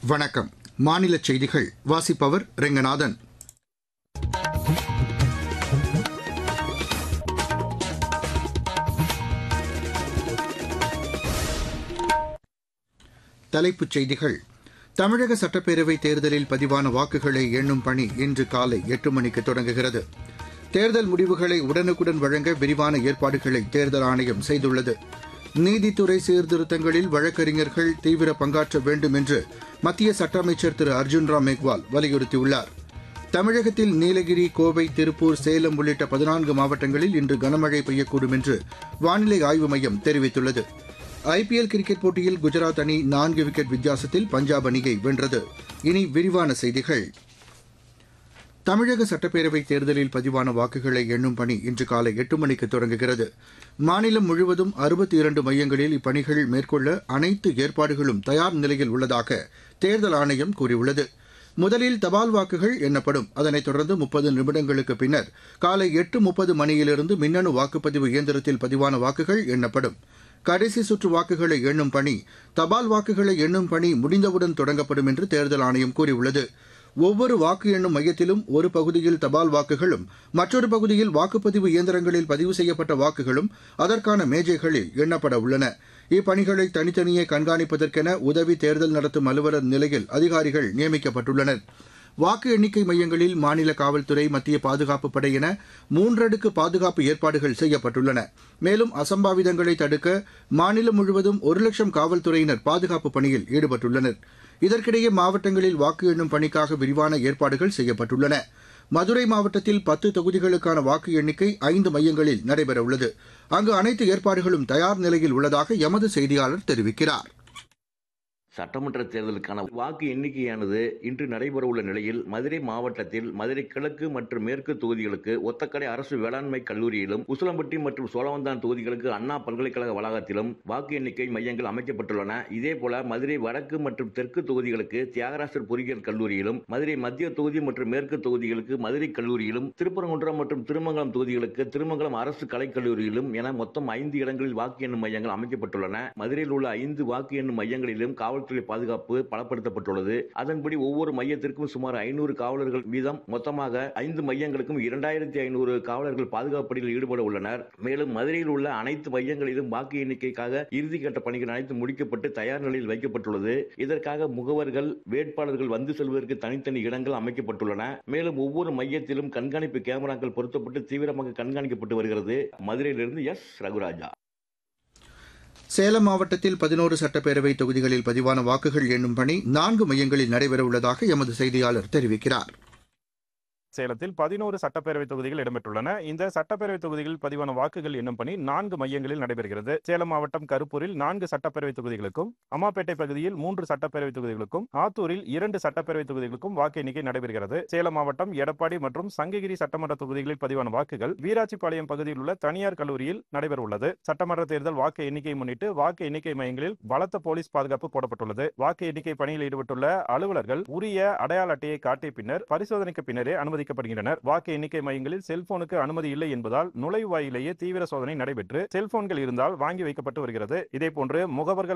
வணக்கம் மாநில செய்திகள் வாசிப்பவர் ரெங்கநாதன் தலைப்புச் செய்திகள் தமிழக சட்டப்பேரவை தேர்தலில் பதிவான வாக்குகளை எண்ணும் பணி இன்று காலை எட்டு மணிக்கு தொடங்குகிறது தேர்தல் முடிவுகளை உடனுக்குடன் வழங்க விரிவான ஏற்பாடுகளை தேர்தல் ஆணையம் செய்துள்ளது நீதித்துறை சீர்திருத்தங்களில் வழக்கறிஞர்கள் தீவிர பங்காற்ற வேண்டும் என்று மத்திய சட்ட அமைச்சர் திரு அர்ஜுன் ராம் மேக்வால் வலியுறுத்தியுள்ளார் தமிழகத்தில் நீலகிரி கோவை திருப்பூர் சேலம் உள்ளிட்ட பதினான்கு மாவட்டங்களில் இன்று கனமழை பெய்யக்கூடும் என்று வானிலை ஆய்வு மையம் தெரிவித்துள்ளது ஐபிஎல் கிரிக்கெட் போட்டியில் குஜராத் அணி நான்கு விக்கெட் வித்தியாசத்தில் பஞ்சாப் அணியை வென்றது இனி விரிவான செய்திகள் தமிழக சட்டப்பேரவைத் தேர்தலில் பதிவான வாக்குகளை எண்ணும் பணி இன்று காலை எட்டு மணிக்கு தொடங்குகிறது மாநிலம் முழுவதும் அறுபத்தி இரண்டு மையங்களில் இப்பணிகள் மேற்கொள்ள அனைத்து ஏற்பாடுகளும் தயார் நிலையில் உள்ளதாக தேர்தல் ஆணையம் கூறியுள்ளது முதலில் தபால் வாக்குகள் எண்ணப்படும் அதனைத் தொடர்ந்து முப்பது நிமிடங்களுக்கு பின்னர் காலை எட்டு முப்பது மணியிலிருந்து மின்னணு வாக்குப்பதிவு இயந்திரத்தில் பதிவான வாக்குகள் எண்ணப்படும் கடைசி சுற்று வாக்குகளை எண்ணும் பணி தபால் வாக்குகளை எண்ணும் பணி முடிந்தவுடன் தொடங்கப்படும் என்று தேர்தல் ஆணையம் கூறியுள்ளது ஒவ்வொரு வாக்கு எண்ணும் மையத்திலும் ஒரு பகுதியில் தபால் வாக்குகளும் மற்றொரு பகுதியில் வாக்குப்பதிவு இயந்திரங்களில் பதிவு செய்யப்பட்ட வாக்குகளும் அதற்கான மேஜைகளில் எண்ணப்பட உள்ளன இப்பணிகளை தனித்தனியே கண்காணிப்பதற்கென உதவி தேர்தல் நடத்தும் அலுவலர் நிலையில் அதிகாரிகள் நியமிக்கப்பட்டுள்ளனர் வாக்கு எண்ணிக்கை மையங்களில் மாநில காவல்துறை மத்திய பாதுகாப்பு படை என மூன்றடுக்கு பாதுகாப்பு ஏற்பாடுகள் செய்யப்பட்டுள்ளன மேலும் அசம்பாவிதங்களை தடுக்க மாநிலம் முழுவதும் ஒரு லட்சம் காவல்துறையினர் பாதுகாப்பு பணியில் ஈடுபட்டுள்ளனர் இதற்கிடையே மாவட்டங்களில் வாக்கு எண்ணும் பணிக்காக விரிவான ஏற்பாடுகள் செய்யப்பட்டுள்ளன மதுரை மாவட்டத்தில் பத்து தொகுதிகளுக்கான வாக்கு எண்ணிக்கை ஐந்து மையங்களில் நடைபெறவுள்ளது அங்கு அனைத்து ஏற்பாடுகளும் தயார் நிலையில் உள்ளதாக எமது செய்தியாளர் தெரிவிக்கிறார் சட்டமன்ற தேர்தலுக்கான வாக்கு எண்ணிக்கையானது இன்று நடைபெறவுள்ள நிலையில் மதுரை மாவட்டத்தில் மதுரை கிழக்கு மற்றும் மேற்கு தொகுதிகளுக்கு ஒத்தக்கடை அரசு வேளாண்மை கல்லூரியிலும் உசிலம்பட்டி மற்றும் சோழவந்தான் தொகுதிகளுக்கு அண்ணா பல்கலைக்கழக வளாகத்திலும் வாக்கு எண்ணிக்கை மையங்கள் அமைக்கப்பட்டுள்ளன இதேபோல மதுரை வடக்கு மற்றும் தெற்கு தொகுதிகளுக்கு தியாகராசர் பொறியியல் கல்லூரியிலும் மதுரை மத்திய தொகுதி மற்றும் மேற்கு தொகுதிகளுக்கு மதுரை கல்லூரியிலும் திருப்பரங்குன்றம் மற்றும் திருமங்கலம் தொகுதிகளுக்கு திருமங்கலம் அரசு கலைக்கல்லூரியிலும் என மொத்தம் ஐந்து இடங்களில் வாக்கு எண்ணும் மையங்கள் அமைக்கப்பட்டுள்ளன மதுரையில் உள்ள ஐந்து வாக்கு எண்ணும் மையங்களிலும் காவல் காவல்துறை பாதுகாப்பு பலப்படுத்தப்பட்டுள்ளது அதன்படி ஒவ்வொரு மையத்திற்கும் சுமார் ஐநூறு காவலர்கள் வீதம் மொத்தமாக ஐந்து மையங்களுக்கும் இரண்டாயிரத்தி ஐநூறு காவலர்கள் பாதுகாப்பு பணியில் ஈடுபட உள்ளனர் மேலும் மதுரையில் உள்ள அனைத்து மையங்களிலும் வாக்கு எண்ணிக்கைக்காக இறுதிக்கட்ட பணிகள் அனைத்து முடிக்கப்பட்டு தயார் நிலையில் வைக்கப்பட்டுள்ளது இதற்காக முகவர்கள் வேட்பாளர்கள் வந்து செல்வதற்கு தனித்தனி இடங்கள் அமைக்கப்பட்டுள்ளன மேலும் ஒவ்வொரு மையத்திலும் கண்காணிப்பு கேமராக்கள் பொருத்தப்பட்டு தீவிரமாக கண்காணிக்கப்பட்டு வருகிறது மதுரையிலிருந்து எஸ் ரகுராஜா சேலம் மாவட்டத்தில் பதினோரு சட்டப்பேரவை தொகுதிகளில் பதிவான வாக்குகள் எண்ணும் பணி நான்கு மையங்களில் நடைபெறவுள்ளதாக எமது செய்தியாளர் தெரிவிக்கிறார் சேலத்தில் பதினோரு சட்டப்பேரவை தொகுதிகள் இடம்பெற்றுள்ளன இந்த சட்டப்பேரவை தொகுதிகளில் பதிவான வாக்குகள் எண்ணும் பணி நான்கு மையங்களில் நடைபெறுகிறது சேலம் மாவட்டம் கருப்பூரில் நான்கு சட்டப்பேரவை தொகுதிகளுக்கும் அம்மாப்பேட்டை பகுதியில் மூன்று சட்டப்பேரவை தொகுதிகளுக்கும் ஆத்தூரில் இரண்டு சட்டப்பேரவை தொகுதிகளுக்கும் வாக்கு எண்ணிக்கை நடைபெறுகிறது சேலம் மாவட்டம் எடப்பாடி மற்றும் சங்ககிரி சட்டமன்ற தொகுதிகளில் பதிவான வாக்குகள் வீராட்சிப்பாளையம் பகுதியில் உள்ள தனியார் கல்லூரியில் நடைபெறவுள்ளது சட்டமன்ற தேர்தல் வாக்கு எண்ணிக்கை முன்னிட்டு வாக்கு எண்ணிக்கை மையங்களில் பலத்த போலீஸ் பாதுகாப்பு போடப்பட்டுள்ளது வாக்கு எண்ணிக்கை பணியில் ஈடுபட்டுள்ள அலுவலர்கள் உரிய அடையாள அட்டையை காட்டிய பின்னர் பரிசோதனைக்கு பின்னரே அனுமதி அனுமதிக்கப்படுகின்றனர் வாக்கு எண்ணிக்கை மையங்களில் செல்போனுக்கு அனுமதி இல்லை என்பதால் நுழைவாயிலேயே தீவிர சோதனை நடைபெற்று செல்போன்கள் இருந்தால் வாங்கி வைக்கப்பட்டு வருகிறது இதேபோன்று முகவர்கள்